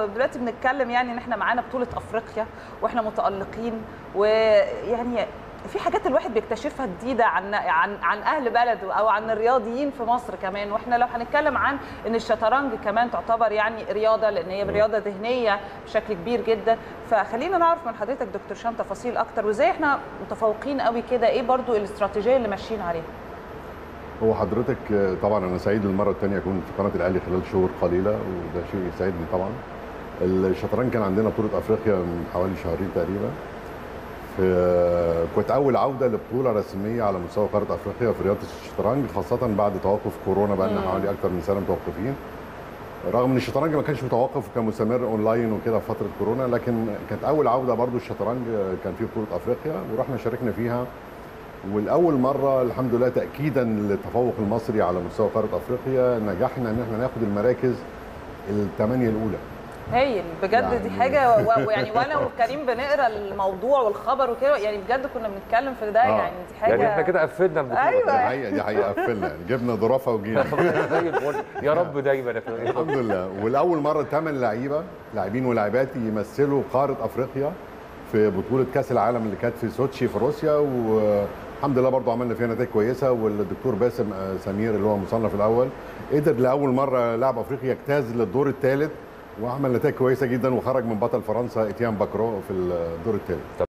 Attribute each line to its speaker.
Speaker 1: دلوقتي بنتكلم يعني ان احنا معانا بطوله افريقيا واحنا متالقين ويعني في حاجات الواحد بيكتشفها جديده عن عن عن اهل بلده او عن الرياضيين في مصر كمان واحنا لو هنتكلم عن ان الشطرنج كمان تعتبر يعني رياضه لان هي رياضه ذهنيه بشكل كبير جدا فخلينا نعرف من حضرتك دكتور شام تفاصيل اكتر وازاي احنا متفوقين قوي كده ايه برضو الاستراتيجيه اللي ماشيين عليها
Speaker 2: هو حضرتك طبعا انا سعيد المره الثانيه اكون في قناه الاهلي خلال شهور قليله وده شيء يسعدني طبعا الشطرنج كان عندنا بطوله افريقيا من حوالي شهرين تقريبا في كنت اول عوده لبطوله رسميه على مستوى قاره افريقيا في رياضه الشطرنج خاصه بعد توقف كورونا بقى لنا حوالي اكثر من سنه متوقفين رغم ان الشطرنج ما كانش متوقف وكان مستمر اونلاين وكده في فتره كورونا لكن كانت اول عوده برضو الشطرنج كان في بطوله افريقيا ورحنا شاركنا فيها والاول مره الحمد لله تاكيدا للتفوق المصري على مستوى قاره افريقيا نجحنا ان احنا ناخد المراكز الثمانيه الاولى
Speaker 1: هايل بجد يعني دي حاجه ويعني وانا وكريم بنقرا الموضوع والخبر وكده يعني بجد كنا بنتكلم في ده آه. يعني دي حاجه
Speaker 3: يعني احنا كده قفلنا البطوله
Speaker 1: ايوه
Speaker 2: دي حقيقه دي حقيقه قفلنا يعني جبنا ظرافه وجينا
Speaker 3: يا رب دايما
Speaker 2: الحمد لله والاول مره ثمان لعيبه لاعبين ولاعبات يمثلوا قاره افريقيا في بطوله كاس العالم اللي كانت في سوتشي في روسيا والحمد لله برضو عملنا فيها نتائج كويسه والدكتور باسم سمير اللي هو مصنف الاول قدر لاول مره لاعب افريقيا يجتاز للدور الثالث وعمل نتائج كويسه جدا وخرج من بطل فرنسا اتيان باكرو في الدور الثالث